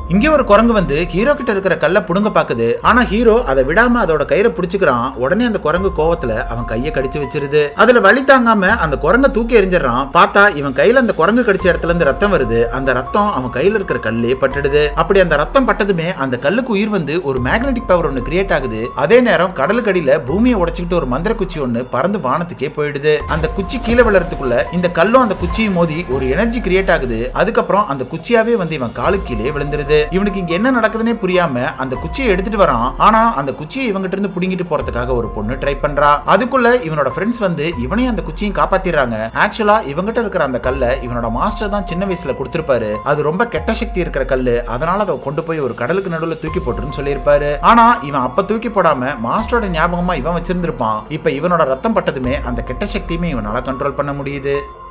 இங்க ஒரு குரங்கு வந்து ஹீரோ கிட்ட இருக்கிற கல்ல புடுங்க பாக்குது ஆனா ஹீரோ அதை விடாம அதோட கயிறை பிடிச்சுக்கிறான் உடனே அந்த குரங்கு கோவத்துல அவன் கையை கடிச்சு வச்சிருது அதுல வலி தாங்காம அந்த குரங்க தூக்கி எறிஞ்சிடறான் பார்த்தா இவன் கையில அந்த குரங்கு கடிச்ச இடத்துல இருந்து ரத்தம் வருது அந்த ரத்தம் அவன் கையில இருக்கிற கல்லே பட்டுடுது அப்படி அந்த ரத்தம் பட்டதுமே அந்த கல்லுக்கு உயிர் வந்து ஒரு மேக்னெட்டிக் பவர் ஒன்னு கிரியேட் ஆகுது அதே நேரம் கடலுக்கு அடியில பூமியை உடைச்சுக்கிட்டு ஒரு மந்திர குச்சி ஒன்னு பறந்து வானத்துக்கே போயிடுது அந்த குச்சி கீழே விழறதுக்குள்ள இந்த கல்லும் அந்த குச்சியும் மோதி ஒரு எனர்ஜி கிரியேட் ஆகுது அதுக்கப்புறம் அந்த குச்சியாவே வந்து இவன் காலுக்கு கீழே விழுந்துருது இவனுக்கு இங்க என்ன நடக்குதுன்னே புரியாம அந்த குச்சியை எடுத்துட்டு வரான் ஆனா அந்த குச்சியை இவங்கிட்ட இருந்து புடுங்கிட்டு போறதுக்காக ஒரு பொண்ணு ட்ரை பண்றா அதுக்குள்ள இவனோட ஃப்ரெண்ட்ஸ் வந்து இவனையும் அந்த குச்சியும் காப்பாத்திடுறாங்க ஆக்சுவலா இவங்கிட்ட இருக்கிற அந்த கல்லை இவனோட மாஸ்டர் தான் சின்ன வயசுல கொடுத்திருப்பாரு அது ரொம்ப கெட்ட சக்தி இருக்கிற கல்லு அதனால அதை கொண்டு போய் ஒரு கடலுக்கு நடுவுல தூக்கி போட்டுருன்னு சொல்லியிருப்பாரு ஆனா இவன் அப்ப தூக்கி போடாம மாஸ்டரோட ஞாபகமா இவன் வச்சிருந்திருப்பான் இப்ப இவனோட ரத்தம் பட்டதுமே அந்த கெட்ட சக்தியுமே இவனால கண்ட்ரோல் பண்ண முடியுது